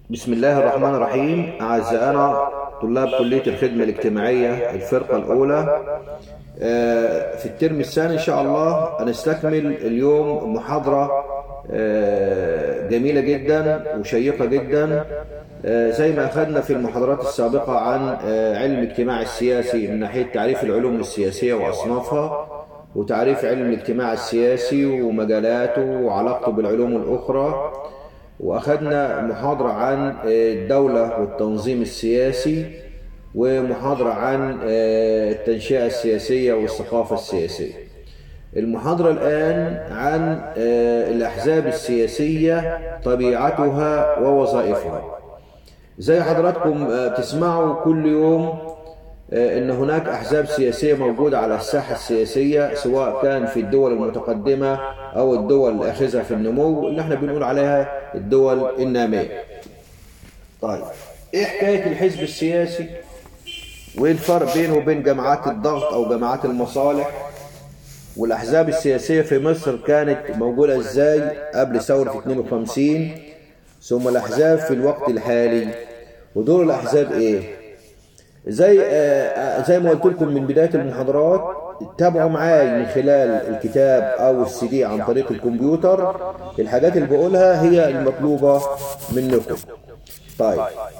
بسم الله الرحمن الرحيم أعزائنا طلاب كلية الخدمة الاجتماعية الفرقة الأولى آه، في الترم الثاني إن شاء الله هنستكمل اليوم محاضرة آه، جميلة جدا وشيقة جدا آه، زي ما أخذنا في المحاضرات السابقة عن آه، علم الاجتماع السياسي من ناحية تعريف العلوم السياسية وأصنافها وتعريف علم الاجتماع السياسي ومجالاته وعلاقته بالعلوم الأخرى وأخذنا محاضرة عن الدولة والتنظيم السياسي ومحاضرة عن التنشئة السياسية والثقافة السياسية المحاضرة الآن عن الأحزاب السياسية طبيعتها ووظائفها زي حضراتكم بتسمعوا كل يوم ان هناك احزاب سياسيه موجوده على الساحه السياسيه سواء كان في الدول المتقدمه او الدول الاخذه في النمو اللي احنا بنقول عليها الدول الناميه. طيب ايه حكايه الحزب السياسي؟ وايه الفرق بينه وبين جماعات الضغط او جماعات المصالح؟ والاحزاب السياسيه في مصر كانت موجوده ازاي قبل ثوره 52 ثم الاحزاب في الوقت الحالي ودور الاحزاب ايه؟ زي زي ما قلت لكم من بدايه المحاضرات تابعوا معاي من خلال الكتاب او السي دي عن طريق الكمبيوتر الحاجات اللي بقولها هي المطلوبه منكم طيب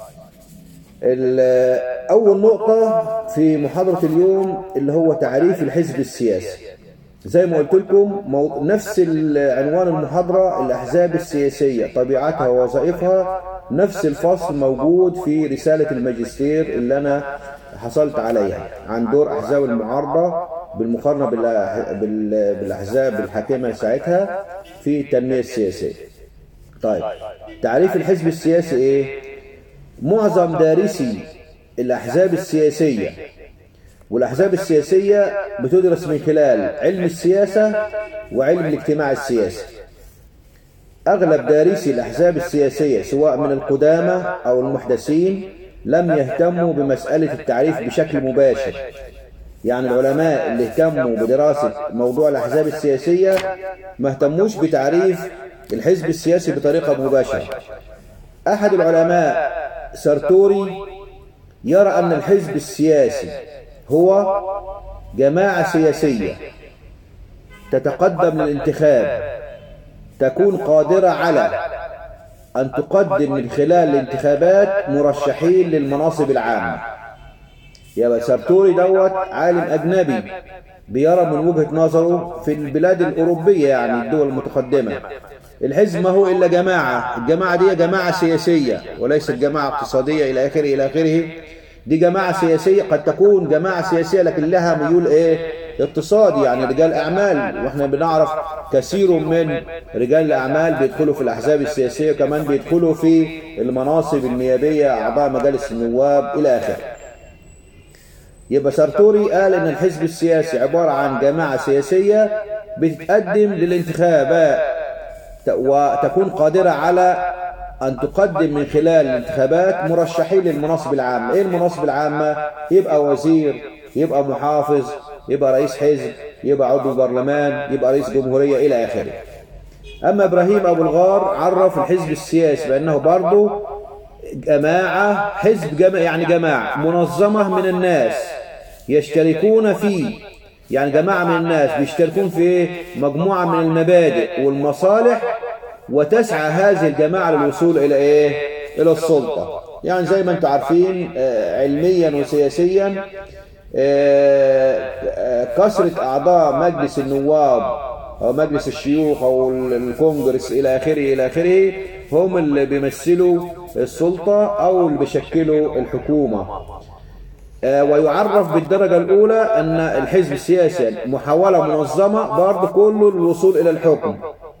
اول نقطه في محاضره اليوم اللي هو تعريف الحزب السياسي زي ما قلت لكم نفس عنوان المحاضره الاحزاب السياسيه طبيعتها ووظائفها نفس الفصل موجود في رسالة الماجستير اللي أنا حصلت عليها عن دور أحزاب المعارضة بالمقارنة بالأحزاب الحاكمة ساعتها في التنمية السياسية طيب تعريف الحزب السياسي إيه؟ معظم دارسي الأحزاب السياسية والأحزاب السياسية بتدرس من خلال علم السياسة وعلم الاجتماع السياسي أغلب دارسي الأحزاب السياسية سواء من القدامى أو المحدثين لم يهتموا بمسألة التعريف بشكل مباشر يعني العلماء اللي اهتموا بدراسة موضوع الأحزاب السياسية ما اهتموش بتعريف الحزب السياسي بطريقة مباشرة أحد العلماء سارتوري يرى أن الحزب السياسي هو جماعة سياسية تتقدم للانتخاب تكون قادرة على أن تقدم من خلال الانتخابات مرشحين للمناصب العامة يبقى سارتوري دوت عالم أجنبي بيرى من وجهة نظره في البلاد الأوروبية يعني الدول المتقدمة الحزب ما هو إلا جماعة الجماعة دي جماعة سياسية وليست جماعة اقتصادية إلى آخره إلى آخره دي جماعة سياسية قد تكون جماعة سياسية لكن لها ميول إيه اقتصادي يعني رجال أعمال وإحنا بنعرف كثير من رجال الأعمال بيدخلوا في الأحزاب السياسية كمان بيدخلوا في المناصب النيابية أعضاء مجالس النواب إلى آخره يبقى سارتوري قال إن الحزب السياسي عبارة عن جماعة سياسية بتتقدم للانتخابات وتكون قادرة على أن تقدم من خلال الانتخابات مرشحين للمناصب العامة إيه المناصب العامة؟ يبقى وزير يبقى محافظ يبقى رئيس حزب يبقى عضو برلمان يبقى رئيس جمهورية إلى آخره أما إبراهيم أبو الغار عرف الحزب السياسي بأنه برضه جماعة حزب جماعة يعني جماعة منظمة من الناس يشتركون فيه يعني جماعة من الناس بيشتركون في مجموعة من المبادئ والمصالح وتسعى هذه الجماعة للوصول إلى إيه؟ إلى السلطة يعني زي ما أنتم عارفين علميا وسياسيا كثرة أعضاء مجلس النواب أو مجلس الشيوخ أو الكونجرس إلى آخره إلى آخره هم اللي بيمثلوا السلطة أو اللي بيشكلوا الحكومة ويعرف بالدرجة الأولى أن الحزب السياسي محاولة منظمة برضه كله الوصول إلى الحكم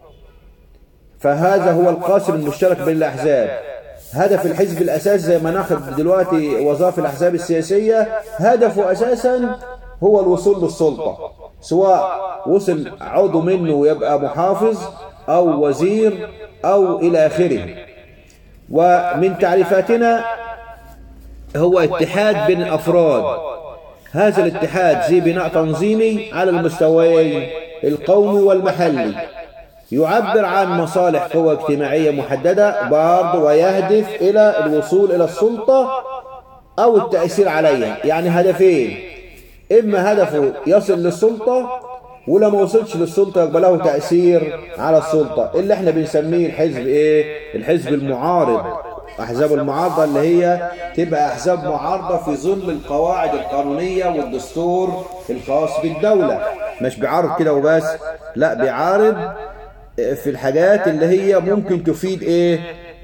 فهذا هو القاسم المشترك بين الأحزاب هدف الحزب الأساس زي ما ناخد دلوقتي وظائف الأحزاب السياسية هدفه أساسا هو الوصول للسلطة سواء وصل عضو منه ويبقى محافظ أو وزير أو إلى آخره ومن تعريفاتنا هو اتحاد بين الأفراد هذا الاتحاد زي بناء تنظيمي على المستويين القومي والمحلي يعبر عن مصالح قوة اجتماعية محددة برضه ويهدف إلى الوصول إلى السلطة أو التأثير عليها يعني هدفين إما هدفه يصل للسلطة ولا ما وصلش للسلطة يبقى له تأثير على السلطة اللي احنا بنسميه الحزب ايه الحزب المعارض أحزاب المعارضة اللي هي تبقى أحزاب معارضة في ظل القواعد القانونية والدستور الخاص بالدولة مش بيعارض كده وبس لا بيعارض في الحاجات اللي هي ممكن تفيد ايه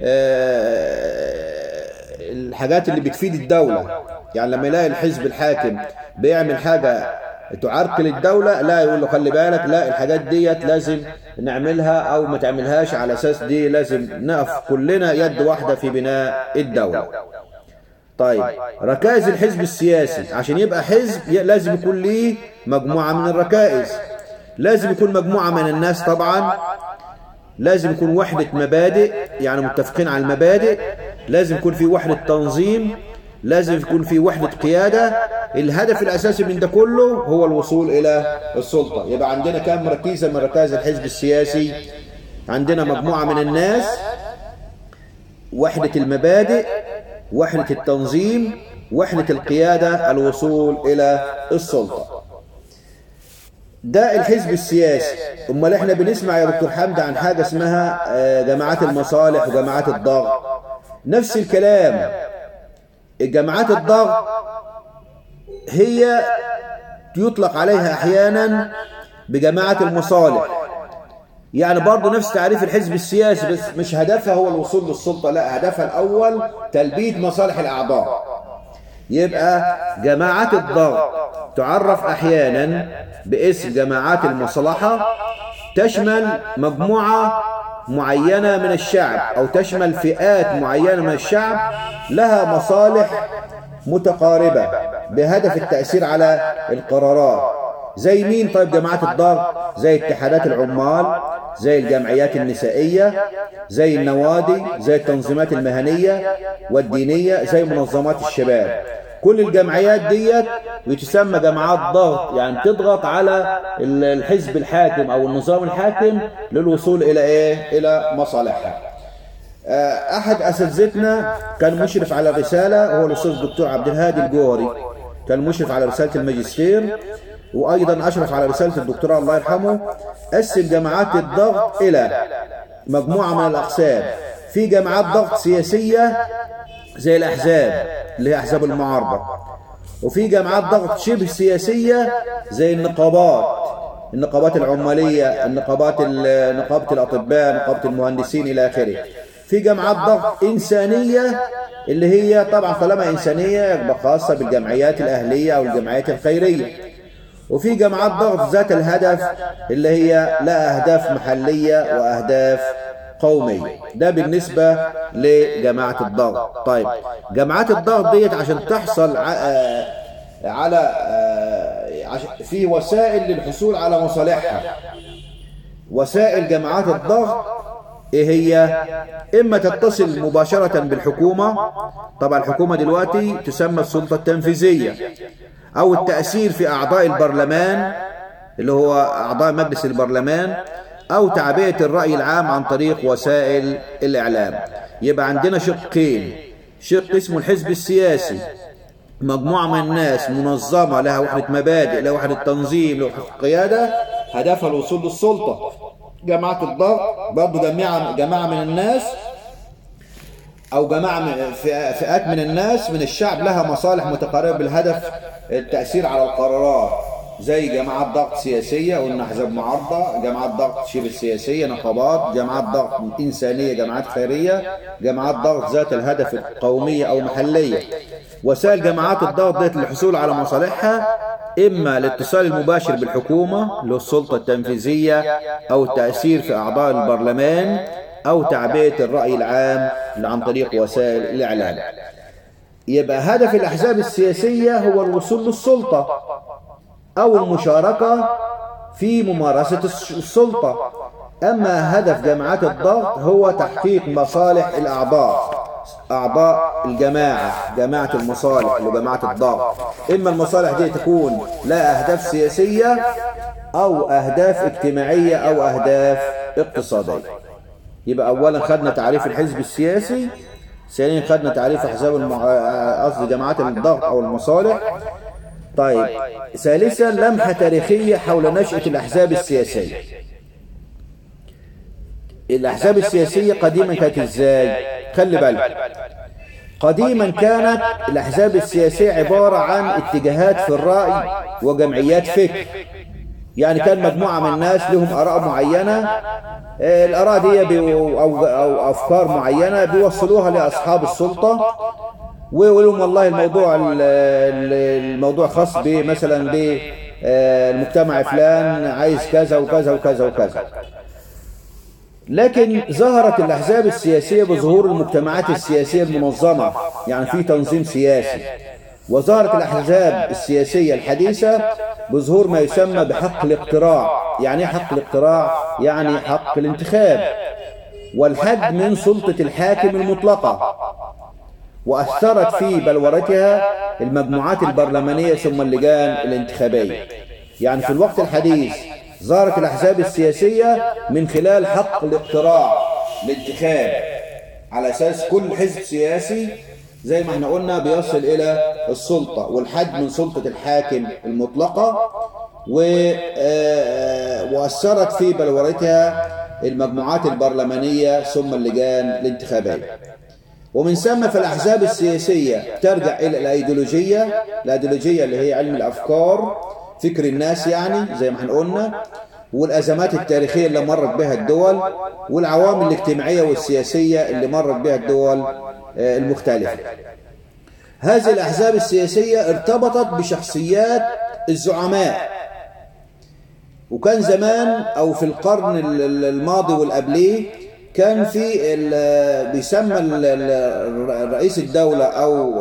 آه الحاجات اللي بتفيد الدولة يعني لما يلاقي الحزب الحاكم بيعمل حاجة تعرقل الدولة لا يقول له خلي بالك لا الحاجات ديت لازم نعملها او ما تعملهاش على اساس دي لازم نقف كلنا يد واحدة في بناء الدولة طيب ركائز الحزب السياسي عشان يبقى حزب لازم يكون ليه مجموعة من الركائز لازم يكون مجموعة من الناس طبعا لازم يكون وحدة مبادئ يعني متفقين على المبادئ لازم يكون في وحدة تنظيم لازم يكون في وحدة قيادة الهدف الأساسي من ده كله هو الوصول إلى السلطة يبقى عندنا كم ركيزة من ركائز الحزب السياسي عندنا مجموعة من الناس وحدة المبادئ وحدة التنظيم وحدة القيادة الوصول إلى السلطة ده الحزب السياسي امال احنا بنسمع يا دكتور حمد عن حاجة اسمها جماعات المصالح وجماعات الضغط نفس الكلام جماعات الضغط هي يطلق عليها احيانا بجماعة المصالح يعني برضه نفس تعريف الحزب السياسي بس مش هدفها هو الوصول للسلطة لا هدفها الأول تلبية مصالح الأعضاء يبقى جماعات الضغط تعرف أحيانا باسم جماعات المصلحة تشمل مجموعة معينة من الشعب أو تشمل فئات معينة من الشعب لها مصالح متقاربة بهدف التأثير على القرارات زي مين طيب جماعات الضغط زي اتحادات العمال زي الجمعيات النسائية زي النوادي زي التنظيمات المهنية والدينية زي منظمات الشباب كل الجمعيات ديت بتسمى جماعات ضغط يعني تضغط على الحزب الحاكم او النظام الحاكم للوصول الى ايه الى مصالحها احد اساتذتنا كان مشرف على الرسالة هو الاستاذ الدكتور عبد الهادي الجوهري كان مشرف على رسالة الماجستير وايضا اشرف على رسالة الدكتوراه الله يرحمه قسم جماعات الضغط الى مجموعة من الاقسام في جماعات ضغط سياسية زي الأحزاب اللي هي أحزاب المعارضة وفي جماعات ضغط شبه سياسية زي النقابات النقابات العمالية النقابات نقابة الأطباء نقابة المهندسين إلى آخره في جماعات ضغط إنسانية اللي هي طبعا طالما إنسانية يبقى خاصة بالجمعيات الأهلية أو الجمعيات الخيرية وفي جماعات ضغط ذات الهدف اللي هي لا أهداف محلية وأهداف قومية ده بالنسبة لجماعة الضغط طيب جماعات الضغط ديت عشان تحصل على في وسائل للحصول على مصالحها وسائل جماعات الضغط ايه هي اما تتصل مباشرة بالحكومة طبعا الحكومة دلوقتي تسمى السلطة التنفيذية او التأثير في اعضاء البرلمان اللي هو اعضاء مجلس البرلمان أو تعبئة الرأي العام عن طريق وسائل الإعلام يبقى عندنا شقين شق اسمه الحزب السياسي مجموعة من الناس منظمة لها وحدة مبادئ لها وحدة تنظيم لها وحدة قيادة هدفها الوصول للسلطة جماعة الضغط برضه جماعة جماعة من الناس أو جماعة من فئات من الناس من الشعب لها مصالح متقاربة بالهدف التأثير على القرارات زي جماعات ضغط سياسية قلنا أحزاب معارضة جماعات ضغط شبه سياسية نقابات جماعات ضغط إنسانية جماعات خيرية جماعات ضغط ذات الهدف القومية أو محلية وسائل جماعات الضغط ديت للحصول على مصالحها إما الاتصال المباشر بالحكومة للسلطة التنفيذية أو التأثير في أعضاء البرلمان أو تعبئة الرأي العام عن طريق وسائل الإعلام يبقى هدف الأحزاب السياسية هو الوصول للسلطة أو المشاركة في ممارسة السلطة أما هدف جماعات الضغط هو تحقيق مصالح الأعضاء أعضاء الجماعة جماعة المصالح وجماعة الضغط إما المصالح دي تكون لا أهداف سياسية أو أهداف اجتماعية أو أهداف اقتصادية يبقى أولا خدنا تعريف الحزب السياسي ثانيا خدنا تعريف أحزاب المع... قصدي جماعات الضغط أو المصالح طيب ثالثا لمحة تاريخية حول نشأة الأحزاب السياسية الأحزاب السياسية قديما كانت إزاي خلي بالك قديما كانت الأحزاب السياسية عبارة عن اتجاهات في الرأي وجمعيات فكر يعني كان مجموعة من الناس لهم آراء معينة الآراء دي أو, أو أفكار معينة بيوصلوها لأصحاب السلطة ويقول لهم والله الموضوع الموضوع خاص بمثلا بالمجتمع فلان عايز كذا وكذا وكذا وكذا لكن ظهرت الأحزاب السياسية بظهور المجتمعات السياسية المنظمة يعني في تنظيم سياسي وظهرت الأحزاب السياسية الحديثة بظهور ما يسمى بحق الاقتراع يعني حق الاقتراع يعني حق الانتخاب والحد من سلطة الحاكم المطلقة وأثرت في بلورتها المجموعات البرلمانية ثم اللجان الانتخابية يعني في الوقت الحديث ظهرت الأحزاب السياسية من خلال حق الاقتراع الانتخاب على أساس كل حزب سياسي زي ما احنا قلنا بيصل إلى السلطة والحد من سلطة الحاكم المطلقة وأثرت في بلورتها المجموعات البرلمانية ثم اللجان الانتخابية ومن ثم فالأحزاب السياسية ترجع إلى الأيديولوجية الأيديولوجية اللي هي علم الأفكار فكر الناس يعني زي ما احنا قلنا والأزمات التاريخية اللي مرت بها الدول والعوامل الاجتماعية والسياسية اللي مرت بها الدول المختلفة هذه الأحزاب السياسية ارتبطت بشخصيات الزعماء وكان زمان أو في القرن الماضي والقبليه كان في بيسمى رئيس الدولة أو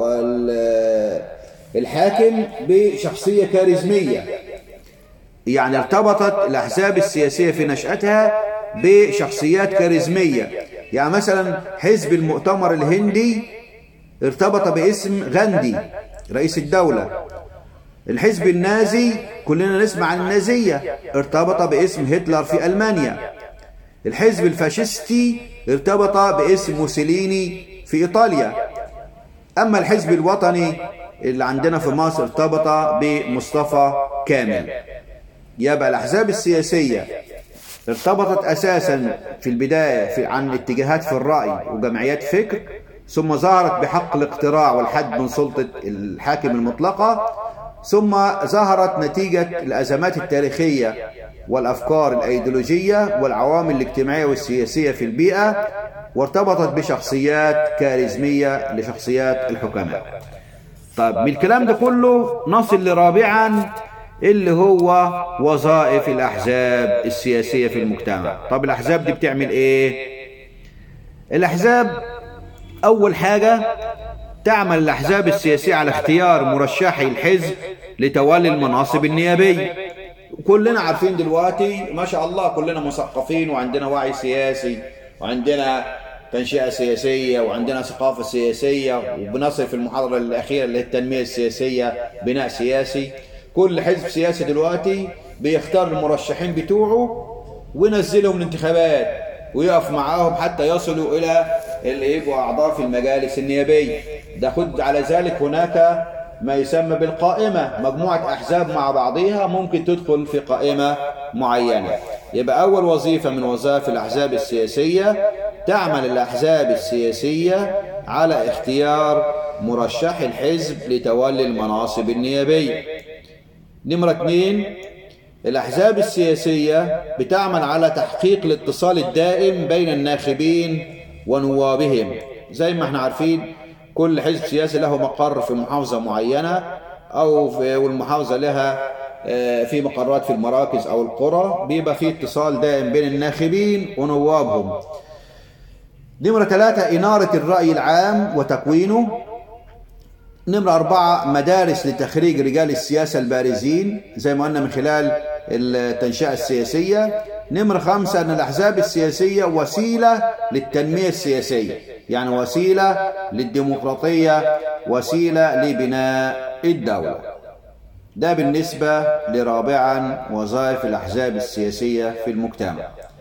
الحاكم بشخصية كاريزمية يعني ارتبطت الأحزاب السياسية في نشأتها بشخصيات كاريزمية يعني مثلا حزب المؤتمر الهندي ارتبط باسم غاندي رئيس الدولة الحزب النازي كلنا نسمع عن النازية ارتبط باسم هتلر في ألمانيا الحزب الفاشستي ارتبط باسم موسوليني في إيطاليا أما الحزب الوطني اللي عندنا في مصر ارتبط بمصطفى كامل يبقى الأحزاب السياسية ارتبطت أساسا في البداية في عن اتجاهات في الرأي وجمعيات فكر ثم ظهرت بحق الاقتراع والحد من سلطة الحاكم المطلقة ثم ظهرت نتيجة الأزمات التاريخية والأفكار الأيديولوجية والعوامل الاجتماعية والسياسية في البيئة وارتبطت بشخصيات كاريزمية لشخصيات الحكماء طيب من الكلام ده كله نصل لرابعا اللي هو وظائف الأحزاب السياسية في المجتمع طب الأحزاب دي بتعمل إيه الأحزاب أول حاجة تعمل الأحزاب السياسية على اختيار مرشحي الحزب لتولي المناصب النيابية كلنا عارفين دلوقتي ما شاء الله كلنا مثقفين وعندنا وعي سياسي وعندنا تنشئة سياسية وعندنا ثقافة سياسية وبنصل في المحاضرة الأخيرة اللي هي التنمية السياسية بناء سياسي كل حزب سياسي دلوقتي بيختار المرشحين بتوعه وينزلهم الانتخابات ويقف معاهم حتى يصلوا إلى اللي يبقوا أعضاء في المجالس النيابية ده خد على ذلك هناك ما يسمى بالقائمة مجموعة أحزاب مع بعضها ممكن تدخل في قائمة معينة يبقى أول وظيفة من وظائف الأحزاب السياسية تعمل الأحزاب السياسية على اختيار مرشح الحزب لتولي المناصب النيابية نمرة اثنين الأحزاب السياسية بتعمل على تحقيق الاتصال الدائم بين الناخبين ونوابهم زي ما احنا عارفين كل حزب سياسي له مقر في محافظة معينة أو في والمحافظة لها في مقرات في المراكز أو القرى بيبقى في اتصال دائم بين الناخبين ونوابهم نمرة ثلاثة إنارة الرأي العام وتكوينه نمرة أربعة مدارس لتخريج رجال السياسة البارزين زي ما قلنا من خلال التنشئة السياسية نمرة خمسة أن الأحزاب السياسية وسيلة للتنمية السياسية يعني وسيلة للديمقراطية وسيلة لبناء الدولة ده بالنسبة لرابعا وظائف الأحزاب السياسية في المجتمع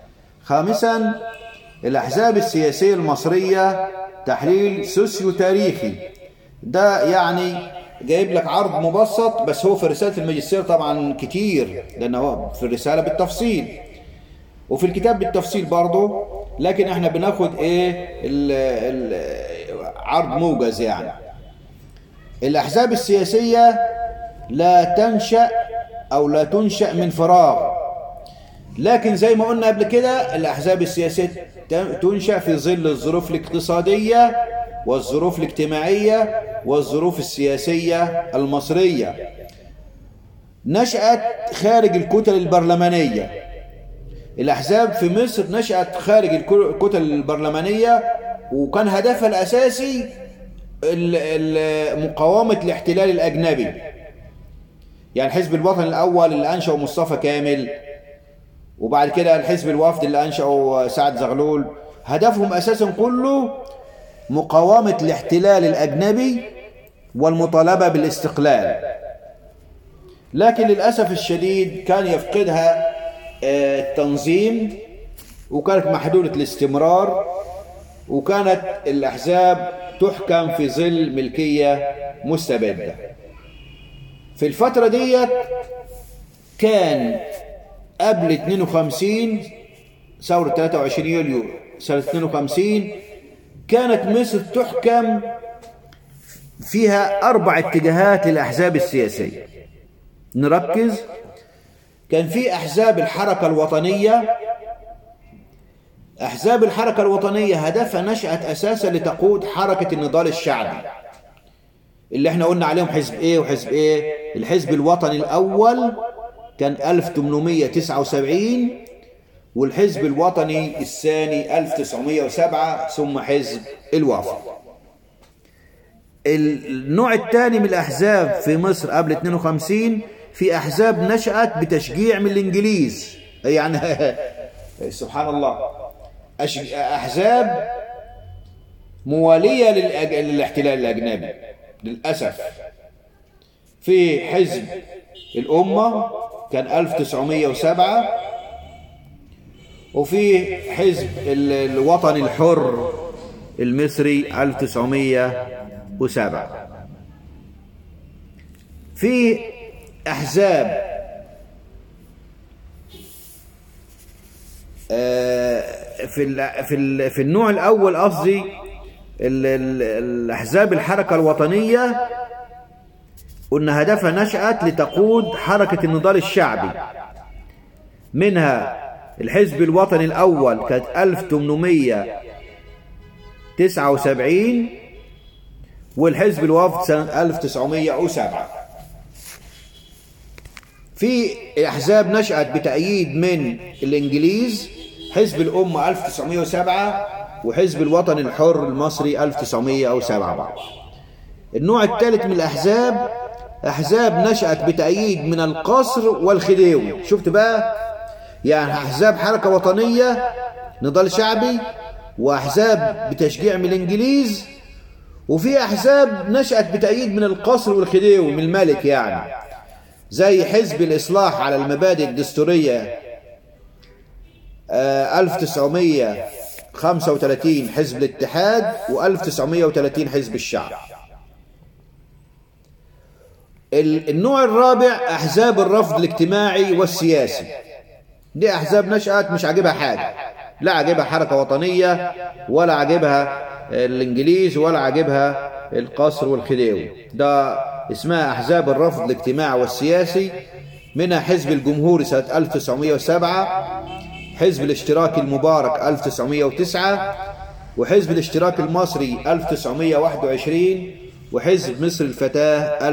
خامسا الأحزاب السياسية المصرية تحليل سوسيو تاريخي ده يعني جايب لك عرض مبسط بس هو في رسالة الماجستير طبعا كتير لأنه في الرسالة بالتفصيل وفي الكتاب بالتفصيل برضه لكن احنا بناخد ايه ال ال عرض موجز يعني الأحزاب السياسية لا تنشأ أو لا تنشأ من فراغ لكن زي ما قلنا قبل كده الأحزاب السياسية تنشأ في ظل الظروف الاقتصادية والظروف الاجتماعية والظروف السياسية المصرية نشأت خارج الكتل البرلمانية الأحزاب في مصر نشأت خارج الكتل البرلمانية وكان هدفها الأساسي مقاومة الاحتلال الأجنبي يعني الحزب الوطني الأول اللي أنشأه مصطفى كامل وبعد كده الحزب الوفد اللي أنشأه سعد زغلول هدفهم أساسا كله مقاومة الاحتلال الأجنبي والمطالبة بالاستقلال لكن للأسف الشديد كان يفقدها التنظيم وكانت محدودة الاستمرار وكانت الأحزاب تحكم في ظل ملكية مستبدة في الفترة ديت كان قبل 52 ثورة 23 يوليو سنة 52 كانت مصر تحكم فيها أربع اتجاهات للأحزاب السياسية نركز كان في أحزاب الحركة الوطنية أحزاب الحركة الوطنية هدفها نشأت أساسا لتقود حركة النضال الشعبي اللي احنا قلنا عليهم حزب ايه وحزب ايه الحزب الوطني الأول كان 1879 والحزب الوطني الثاني 1907 ثم حزب الوفد النوع الثاني من الأحزاب في مصر قبل 52 في أحزاب نشأت بتشجيع من الإنجليز يعني سبحان الله أحزاب موالية للاحتلال الأجنبي للأسف في حزب الأمة كان 1907 وفي حزب الوطني الحر المصري 1907 في أحزاب في في في النوع الأول قصدي الأحزاب الحركة الوطنية قلنا هدفها نشأت لتقود حركة النضال الشعبي منها الحزب الوطني الأول كانت 1879 والحزب الوفد سنة 1907 في أحزاب نشأت بتأييد من الإنجليز حزب الأمة 1907 وحزب الوطن الحر المصري 1907 النوع الثالث من الأحزاب أحزاب نشأت بتأييد من القصر والخديوي شفت بقى يعني أحزاب حركة وطنية نضال شعبي وأحزاب بتشجيع من الإنجليز وفي أحزاب نشأت بتأييد من القصر والخديوي من الملك يعني زي حزب الإصلاح على المبادئ الدستورية 1935 حزب الاتحاد و1930 حزب الشعب النوع الرابع أحزاب الرفض الاجتماعي والسياسي دي أحزاب نشأت مش عاجبها حاجة لا عاجبها حركة وطنية ولا عاجبها الإنجليز ولا عاجبها القصر والخديوي ده اسمها أحزاب الرفض الاجتماعي والسياسي منها حزب الجمهوري سنة 1907 حزب الاشتراك المبارك 1909 وحزب الاشتراك المصري 1921 وحزب مصر الفتاة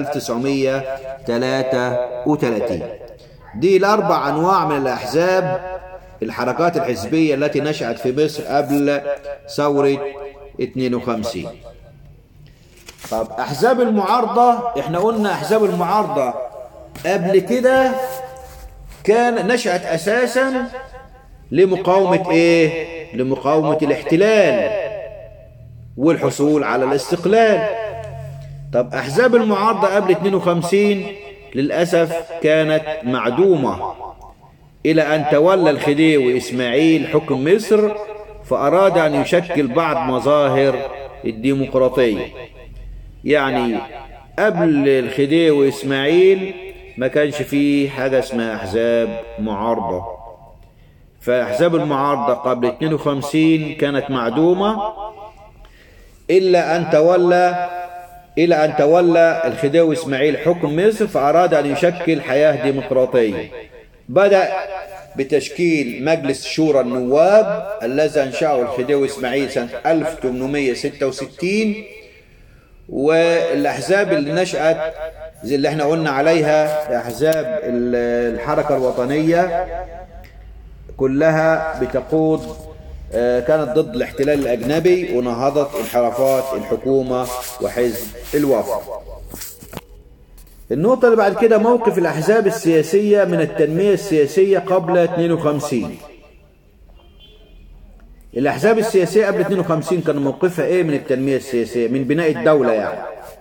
1933 دي الأربع أنواع من الأحزاب الحركات الحزبية التي نشأت في مصر قبل ثورة 52 طب أحزاب المعارضة احنا قلنا أحزاب المعارضة قبل كده كان نشأت أساسا لمقاومة ايه لمقاومة الاحتلال والحصول على الاستقلال طب أحزاب المعارضة قبل 52 للأسف كانت معدومة إلى أن تولى الخديوي إسماعيل حكم مصر فأراد أن يشكل بعض مظاهر الديمقراطية يعني قبل الخديوي إسماعيل ما كانش فيه حاجة اسمها أحزاب معارضة فأحزاب المعارضة قبل 52 كانت معدومة إلا أن تولى إلى أن تولى الخديوي إسماعيل حكم مصر فأراد أن يشكل حياة ديمقراطية بدأ بتشكيل مجلس شورى النواب الذي أنشأه الخديوي إسماعيل سنة 1866 والأحزاب اللي نشأت زي اللي احنا قلنا عليها أحزاب الحركة الوطنية كلها بتقود كانت ضد الاحتلال الأجنبي ونهضت انحرافات الحكومة وحزب الوفد النقطة اللي بعد كده موقف الأحزاب السياسية من التنمية السياسية قبل 52 الأحزاب السياسية قبل 52 كان موقفها إيه من التنمية السياسية من بناء الدولة يعني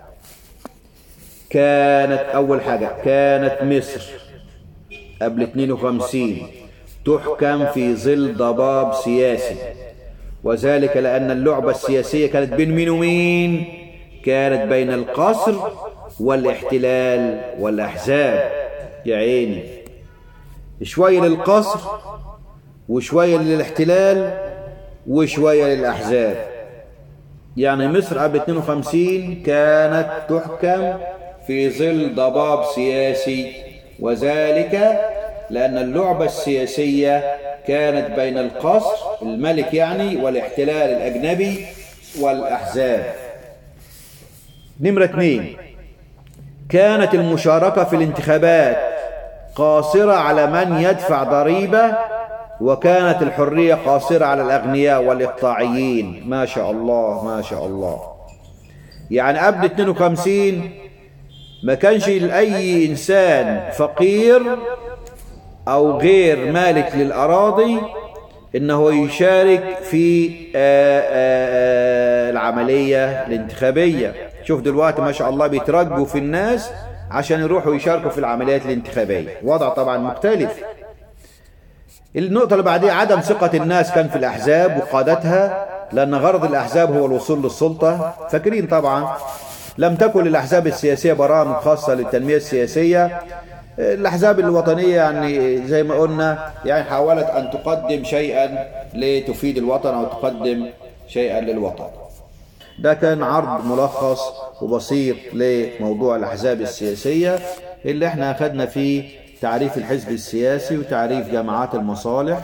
كانت أول حاجة كانت مصر قبل 52 تحكم في ظل ضباب سياسي وذلك لأن اللعبة السياسية كانت بين مين ومين كانت بين القصر والاحتلال والأحزاب يا عيني شوية للقصر وشوية للاحتلال وشوية للأحزاب يعني مصر قبل 52 كانت تحكم في ظل ضباب سياسي وذلك لأن اللعبة السياسية كانت بين القصر الملك يعني والاحتلال الأجنبي والأحزاب نمرة اثنين كانت المشاركة في الانتخابات قاصرة على من يدفع ضريبة وكانت الحرية قاصرة على الأغنياء والإقطاعيين ما شاء الله ما شاء الله يعني قبل 52 ما كانش لأي إنسان فقير أو غير مالك للأراضي إنه يشارك في آآ آآ العملية الانتخابية شوف دلوقتي ما شاء الله بيترجوا في الناس عشان يروحوا يشاركوا في العمليات الانتخابية وضع طبعا مختلف النقطة اللي بعديها عدم ثقة الناس كان في الأحزاب وقادتها لأن غرض الأحزاب هو الوصول للسلطة فاكرين طبعا لم تكن للأحزاب السياسية برامج خاصة للتنمية السياسية الأحزاب الوطنية يعني زي ما قلنا يعني حاولت أن تقدم شيئا لتفيد الوطن أو تقدم شيئا للوطن ده كان عرض ملخص وبسيط لموضوع الأحزاب السياسية اللي احنا أخذنا فيه تعريف الحزب السياسي وتعريف جماعات المصالح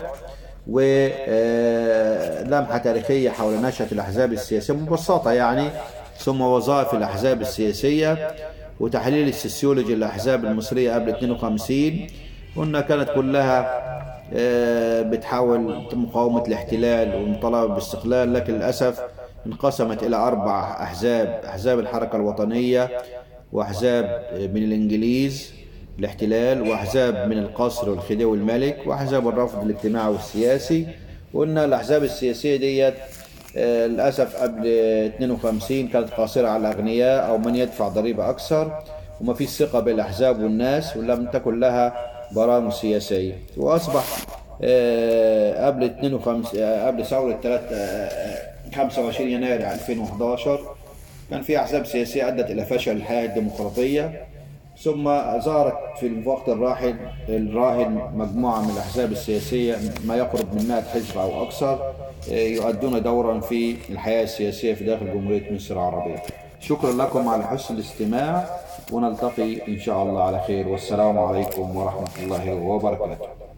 ولمحة تاريخية حول نشأة الأحزاب السياسية مبسطة يعني ثم وظائف الأحزاب السياسية وتحليل السيسيولوجي للأحزاب المصرية قبل 52 قلنا كانت كلها بتحاول مقاومة الاحتلال والمطالبة بالاستقلال لكن للأسف انقسمت إلى أربع أحزاب أحزاب الحركة الوطنية وأحزاب من الإنجليز الاحتلال وأحزاب من القصر والخديوي الملك وأحزاب الرفض الاجتماعي والسياسي وقلنا الأحزاب السياسية ديت للأسف قبل 52 كانت قاصرة على الأغنياء أو من يدفع ضريبة أكثر وما فيش ثقة بالأحزاب والناس ولم تكن لها برامج سياسية وأصبح قبل 52 قبل ثورة 25 يناير 2011 كان في أحزاب سياسية أدت إلى فشل الحياة الديمقراطية ثم ظهرت في الوقت الراهن الراهن مجموعة من الأحزاب السياسية ما يقرب من 100 حزب أو أكثر يؤدون دورا في الحياة السياسية في داخل جمهورية مصر العربية شكرا لكم على حسن الاستماع ونلتقي إن شاء الله على خير والسلام عليكم ورحمة الله وبركاته